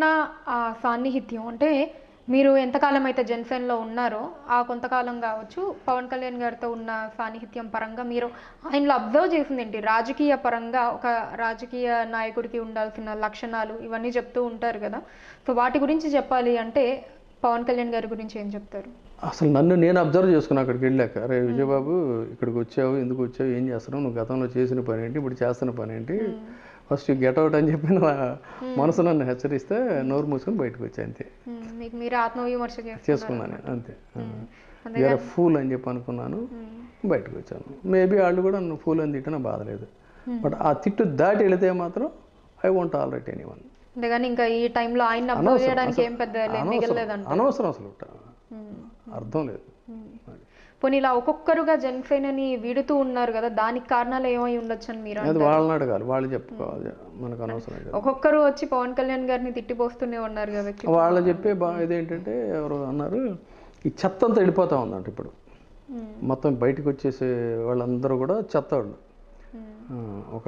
ఉన్న ఆ సాన్నిహిత్యం అంటే మీరు ఎంతకాలం అయితే జనసేనలో ఉన్నారో ఆ కొంతకాలం కావచ్చు పవన్ కళ్యాణ్ గారితో ఉన్న సాన్నిహిత్యం పరంగా మీరు ఆయనలో అబ్జర్వ్ చేసింది ఏంటి రాజకీయ పరంగా ఒక రాజకీయ నాయకుడికి ఉండాల్సిన లక్షణాలు ఇవన్నీ చెప్తూ ఉంటారు కదా సో వాటి గురించి చెప్పాలి అంటే పవన్ కళ్యాణ్ గారి గురించి ఏం చెప్తారు అసలు నన్ను నేను అబ్జర్వ్ చేసుకున్నా అక్కడికి వెళ్ళాక రే విజయబాబు ఇక్కడికి వచ్చావు ఎందుకు వచ్చావు ఏం చేస్తున్నావు నువ్వు గతంలో చేసిన పని ఏంటి ఇప్పుడు చేస్తున్న పని ఏంటి ఫస్ట్ గెట్ అవుట్ అని చెప్పి నా మనసు నన్ను హెచ్చరిస్తే నోరు మూసుకొని బయటకు వచ్చా అంతే మ్మ్. మీకు మీరు ఆత్మవిమర్శ చేస్తారు చేసుకున్నాను నేను, అంతే వేరే ఫూల్ అని చెప్పి అనుకున్నాను బయటకు వచ్చాను మేబీ వాళ్ళు కూడా నన్ను ఫూల్ అని తిట్టినా బాధ లేదు బట్ ఆ తిట్టు దాటి వెళితే మాత్రం I want already any one అంతేగాని ఇంకా ఈ టైంలో ఆయన అబ్జర్వ్ చేయడానికి ఏం పెద్ద మిగలలేదంట అనవసరం అసలు అర్థం లేదు పోనీ ఇలా ఒక్కొక్కరుగా జనసేనని వీడుతూ ఉన్నారు కదా దానికి కారణాలు ఏమై ఉండొచ్చు అని మీరు అది వాళ్ళని అడగాలి వాళ్ళు చెప్పుకోవాలి మనకు అనవసరం లేదు ఒక్కొక్కరు వచ్చి పవన్ కళ్యాణ్ గారిని తిట్టిపోస్తూనే ఉన్నారు కదా వాళ్ళు చెప్పే బా ఇదేంటంటే ఎవరు అన్నారు ఈ చెత్త అంతా వెళ్ళిపోతా ఉందంట ఇప్పుడు మొత్తం బయటకు వచ్చేసే వాళ్ళందరూ కూడా చెత్త వాళ్ళు ఆ, ఒక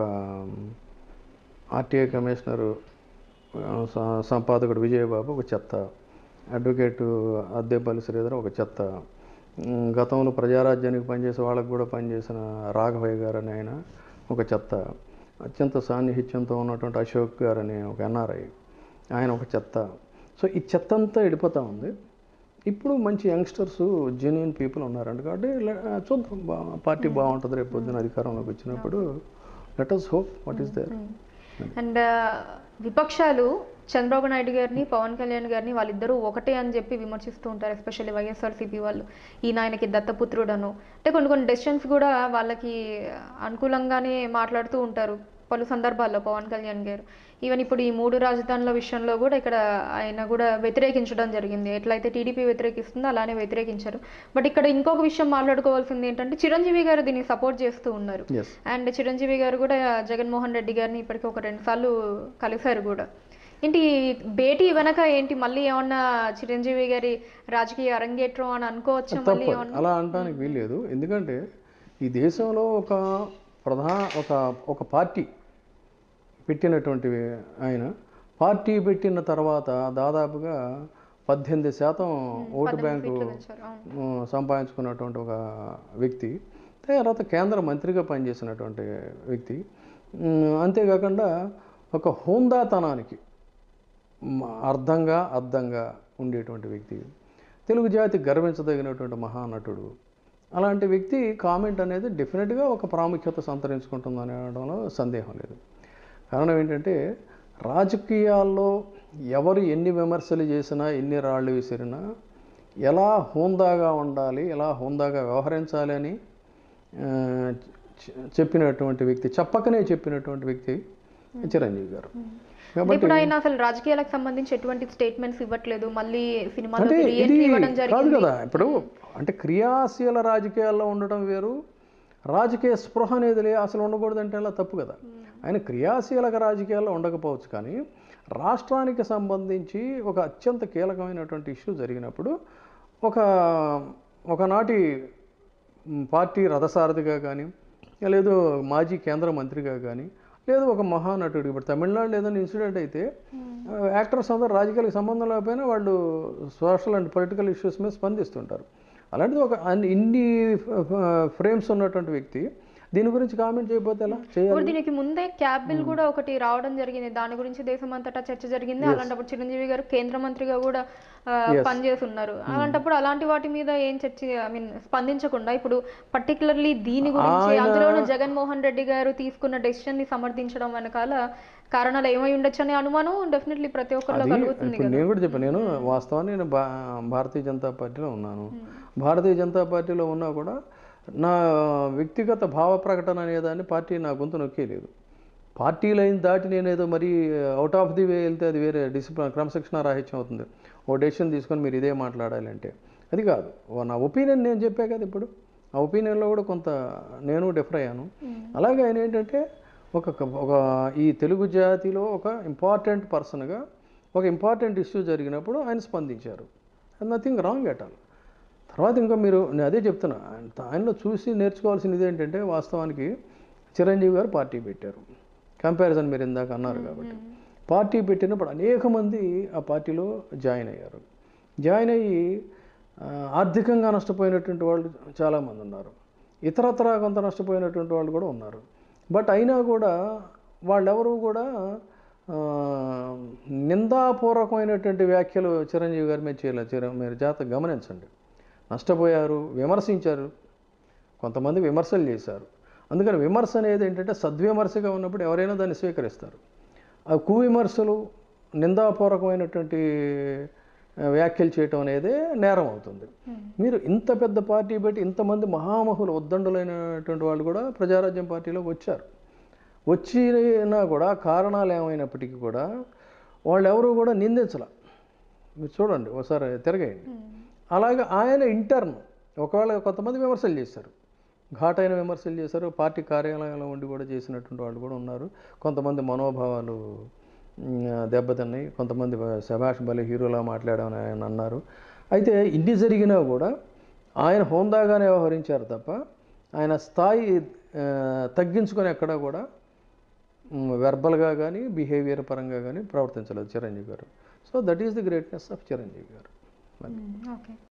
ఆర్టీఐ కమిషనరు ఆ, స- సంపాదకుడు విజయబాబు ఒక చెత్త అడ్వకేటు అద్దేపల్లి శ్రీధర్ ఒక చెత్త ఉమ్, గతంలో ప్రజారాజ్యానికి పనిచేసే వాళ్ళకు కూడా పనిచేసిన రాఘవయ్య గారు అని ఆయన ఒక చెత్త అత్యంత సాన్నిహిత్యంతో ఉన్నటువంటి అశోక్ గారు అని ఒక ఎన్ఆర్ఐ ఆయన ఒక చెత్త సో ఈ చెత్త అంతా వెళ్ళిపోతూ ఉంది ఇప్పుడు మంచి యంగ్స్టర్స్ జెన్యున్ పీపుల్ ఉన్నారంట కాబట్టి లే- చూద్దాం బా పార్టీ బాగుంటుంది రేపు పొద్దున అధికారంలోకి వచ్చినప్పుడు let us hope what is there and విపక్షాలు చంద్రబాబు నాయుడు గారిని పవన్ కళ్యాణ్ గారిని వాళ్ళిద్దరూ ఒకటే అని చెప్పి విమర్శిస్తూ ఉంటారు ఎస్పెషల్లీ వైఎస్ఆర్సీపీ వాళ్ళు ఈయన ఆయనకి దత్తపుత్రుడను అంటే కొన్ని కొన్ని డెసిషన్స్ కూడా వాళ్ళకి అనుకూలంగానే మాట్లాడుతూ ఉంటారు పలు సందర్భాల్లో పవన్ కళ్యాణ్ గారు ఈవెన్ ఇప్పుడు ఈ మూడు రాజధానుల విషయంలో కూడా ఇక్కడ ఆయన కూడా వ్యతిరేకించడం జరిగింది ఎట్లయితే టీడీపీ వ్యతిరేకిస్తుందో అలానే వ్యతిరేకించారు బట్ ఇక్కడ ఇంకొక విషయం మాట్లాడుకోవాల్సింది ఏంటంటే చిరంజీవి గారు దీన్ని సపోర్ట్ చేస్తూ ఉన్నారు ఎస్ అండ్ చిరంజీవి గారు కూడా జగన్మోహన్ రెడ్డి గారిని ఇప్పటికీ ఒక రెండు సార్లు కలిశారు కూడా ఏంటి ఈ భేటీ వెనక ఏంటి మళ్ళీ ఏమన్నా చిరంజీవి గారి రాజకీయ అరంగేట్రం అని అనుకోవచ్చా మళ్ళీ తప్పదు ఏమన్నా అలా అనడానికి వీల్లేదు ఎందుకంటే ఈ దేశంలో ఒక ప్రధాన ఒక ఒక పార్టీ పెట్టినటువంటి ఆయన పార్టీ పెట్టిన తర్వాత దాదాపుగా పద్దెనిమిది శాతం ఓటు బ్యాంకు పెంచారు. అవును. ఆ, సంపాదించుకున్నటువంటి ఒక వ్యక్తి తర్వాత కేంద్ర మంత్రిగా పనిచేసినటువంటి వ్యక్తి ఉమ్, అంతేకాకుండా ఒక హోందాతనానికి మ- అర్థంగా అర్థంగా ఉండేటువంటి వ్యక్తి తెలుగు జాతి గర్వించదగినటువంటి మహానటుడు అలాంటి వ్యక్తి కామెంట్ అనేది డెఫినెట్గా ఒక ప్రాముఖ్యత సంతరించుకుంటుంది అనడంలో సందేహం లేదు కారణం ఏంటంటే రాజకీయాల్లో ఎవరు ఎన్ని విమర్శలు చేసినా ఎన్ని రాళ్ళు విసిరినా ఎలా హోందాగా ఉండాలి ఎలా హోందాగా వ్యవహరించాలి అని ఆ, చె- చెప్పినటువంటి వ్యక్తి చెప్పకనే చెప్పినటువంటి వ్యక్తి చిరంజీవి గారు కాబట్టి ఇప్పుడు ఆయన అసలు రాజకీయాలకు సంబంధించి ఎటువంటి స్టేట్మెంట్స్ ఇవ్వట్లేదు మళ్ళీ సినిమాలో అంటే ఇది రీఎంట్రీ ఇవ్వడం కాదు జరిగింది కదా ఇప్పుడు అంటే క్రియాశీల రాజకీయాల్లో ఉండటం వేరు రాజకీయ స్పృహ అనేది లే అసలు ఉండకూడదంటే అలా తప్పు కదా ఆయన క్రియాశీలక రాజకీయాల్లో ఉండకపోవచ్చు కానీ రాష్ట్రానికి సంబంధించి ఒక అత్యంత కీలకమైనటువంటి ఇష్యూ జరిగినప్పుడు ఒక ఒకనాటి మ్, పార్టీ రథసారథిగా కానీ లేదు మాజీ కేంద్ర మంత్రిగా కానీ లేదు ఒక మహానటుడు ఇప్పుడు తమిళనాడు ఏదైనా ఇన్సిడెంట్ అయితే ఆ, యాక్టర్స్ అందరూ రాజకీయాలకు సంబంధం లేకపోయినా వాళ్ళు సోషల్ అండ్ పొలిటికల్ ఇష్యూస్ మీద స్పందిస్తుంటారు అలాంటిది ఒక అన్ని- ఇన్ని ఫ్రేమ్స్ ఉన్నటువంటి వ్యక్తి దీని గురించి కామెంట్ చేయకపోతే ఎలా చేయాలి ఇప్పుడు దీనికి ముందే క్యాబ్ బిల్ కూడా ఒకటి రావడం జరిగింది దాని గురించి దేశం అంతటా చర్చ జరిగింది అలాంటప్పుడు చిరంజీవి గారు కేంద్ర మంత్రిగా కూడా ఆ, పనిచేస్తున్నారు అలాంటప్పుడు అలాంటి వాటి మీద ఏం చర్చ ఐ మీన్ స్పందించకుండా ఇప్పుడు పర్టికులర్లీ దీని గురించి అందులోనూ జగన్మోహన్ రెడ్డి గారు తీసుకున్న డెసిషన్ ని సమర్థించడం వెనకాల కారణాలు ఏమై ఉండొచ్చు అనే అనుమానం డెఫినెట్లీ ప్రతి ఒక్కరిలో కలుగుతుంది ఇప్పుడు నేను కూడా చెప్పాను నేను వాస్తవాన్ని నేను భా భారతీయ జనతా పార్టీలో ఉన్నాను భారతీయ జనతా పార్టీలో ఉన్నా కూడా నా వ్యక్తిగత భావ ప్రకటన అనేదాన్ని పార్టీ నా గొంతు నొక్కేయలేదు పార్టీ లైన్ దాటి నేనేదో మరి అవుట్ ఆఫ్ ది వే వెళ్తే అది వేరే డిసిప్లిన్ క్రమశిక్షణ రాహిత్యం అవుతుంది ఓ డెసిషన్ తీసుకొని మీరు ఇదే మాట్లాడాలి అంటే అది కాదు ఓ నా ఒపీనియన్ నేను చెప్పా కదా ఇప్పుడు ఆ ఒపీనియన్లో కూడా కొంత నేను డిఫర్ అయ్యాను అలాగే ఆయన ఏంటంటే ఒక ఒక ఈ తెలుగు జాతిలో ఒక ఇంపార్టెంట్ పర్సన్గా ఒక ఇంపార్టెంట్ ఇష్యూ జరిగినప్పుడు ఆయన స్పందించారు నథింగ్ రాంగ్ ఎట్ ఆల్ తర్వాత ఇంకా మీరు నేను అదే చెప్తున్నా ఆయన- ఆయనలో చూసి నేర్చుకోవాల్సింది ఏంటంటే వాస్తవానికి చిరంజీవి గారు పార్టీ పెట్టారు కంపారిజన్ మీరు ఇందాక అన్నారు కాబట్టి పార్టీ పెట్టినప్పుడు అనేక మంది ఆ పార్టీలో జాయిన్ అయ్యారు జాయిన్ అయ్యి ఆ, ఆర్థికంగా నష్టపోయినటువంటి వాళ్ళు చాలామంది ఉన్నారు ఇతరత్ర కొంత నష్టపోయినటువంటి వాళ్ళు కూడా ఉన్నారు బట్ అయినా కూడా వాళ్ళెవరూ కూడా ఆ, నిందాపూర్వకమైనటువంటి వ్యాఖ్యలు చిరంజీవి గారి మీద చేయలేదు చిర మీరు జాగ్రత్తగా గమనించండి నష్టపోయారు విమర్శించారు కొంతమంది విమర్శలు చేశారు అందుకని విమర్శ అనేది ఏంటంటే సద్విమర్శగా ఉన్నప్పుడు ఎవరైనా దాన్ని స్వీకరిస్తారు ఆ కువిమర్శలు నిందాపూర్వకమైనటువంటి ఆ, వ్యాఖ్యలు చేయటం అనేది నేరం అవుతుంది మీరు ఇంత పెద్ద పార్టీ పెట్టి ఇంతమంది మహామహులు ఉద్దండులైనటువంటి వాళ్ళు కూడా ప్రజారాజ్యం పార్టీలోకి వచ్చారు వచ్చినా కూడా కారణాలు ఏమైనప్పటికీ కూడా వాళ్ళు ఎవరు కూడా నిందించలే మీరు చూడండి ఒకసారి తిరగేయండి అలాగే ఆయన ఇంటర్న్ ఒకవేళ కొంతమంది విమర్శలు చేశారు ఘాటైన విమర్శలు చేశారు పార్టీ కార్యాలయంలో ఉండి కూడా చేసినటువంటి వాళ్ళు కూడా ఉన్నారు కొంతమంది మనోభావాలు మ్, దెబ్బతిన్నాయి కొంతమంది శభాష్ బలి హీరోలా మాట్లాడామని ఆయన అన్నారు అయితే ఇన్ని జరిగినా కూడా ఆయన హోందాగానే వ్యవహరించారు తప్ప ఆయన స్థాయి ఆ, తగ్గించుకొని ఎక్కడా కూడా వెర్బల్గా కానీ బిహేవియర్ పరంగా కానీ ప్రవర్తించలేదు Chiranjeevi garu so that is the greatness of Chiranjeevi garu okay